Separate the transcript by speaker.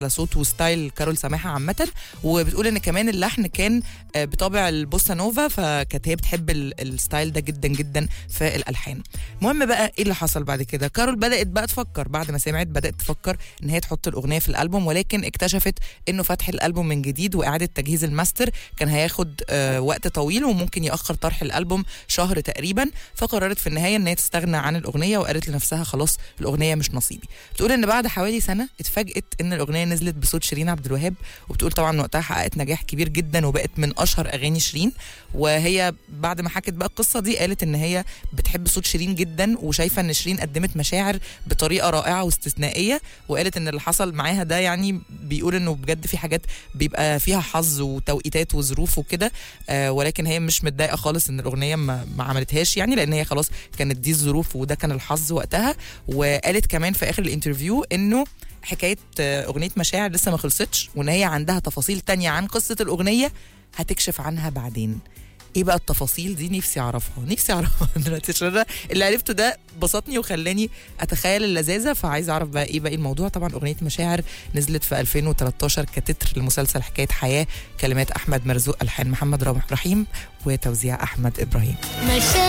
Speaker 1: صوت وستايل كارول سماحه عامه وبتقول ان كمان اللحن كان آه، بطابع البوسا نوفا فكانت هي بتحب ال- الستايل ده جدا جدا في الالحان المهم بقى ايه اللي حصل بعد كده كارول بدات بقى تفكر بعد ما سمعت بدات تفكر ان هي تحط الاغنيه في الالبوم ولكن اكتشفت انه فتح الالبوم من جديد واعاده تجهيز الماستر كان هياخد آه، وقت طويل وممكن ياخر طرح الالبوم شهر تقريبا فقررت في النهايه ان هي تستغنى عن الاغنيه وقالت لنفسها خلاص الاغنيه مش نصيبي بتقول ان بعد حوالي سنه اتفاجئت ان الاغنيه نزلت بصوت شيرين عبد الوهاب وبتقول طبعا وقتها حققت نجاح كبير جدا وبقت من اشهر اغاني شيرين وهي بعد ما حكت بقى القصه دي قالت ان هي بتحب صوت شيرين جدا وشايفه ان شيرين قدمت مشاعر بطريقه رائعه واستثنائيه وقالت ان اللي حصل معاها ده يعني بيقول انه بجد في حاجات بيبقى فيها حظ وتوقيتات وظروف وكده آه ولكن هي مش متضايقه خالص ان الاغنيه ما, ما عملتهاش يعني لان هي خلاص كانت دي الظروف وده كان الحظ وقتها وقالت كمان في اخر الانترفيو انه حكايه آه، اغنيه مشاعر لسه ما خلصتش وان هي عندها تفاصيل تانية عن قصه الاغنيه هتكشف عنها بعدين ايه بقى التفاصيل دي نفسي اعرفها نفسي اعرفها دلوقتي عشان أنا اللي عرفته ده بسطني وخلاني اتخيل اللذاذه فعايز اعرف بقى ايه باقي الموضوع طبعا اغنيه مشاعر نزلت في 2013 كتتر لمسلسل حكايه حياه كلمات احمد مرزوق الحان محمد رحيم وتوزيع احمد ابراهيم
Speaker 2: مشاعر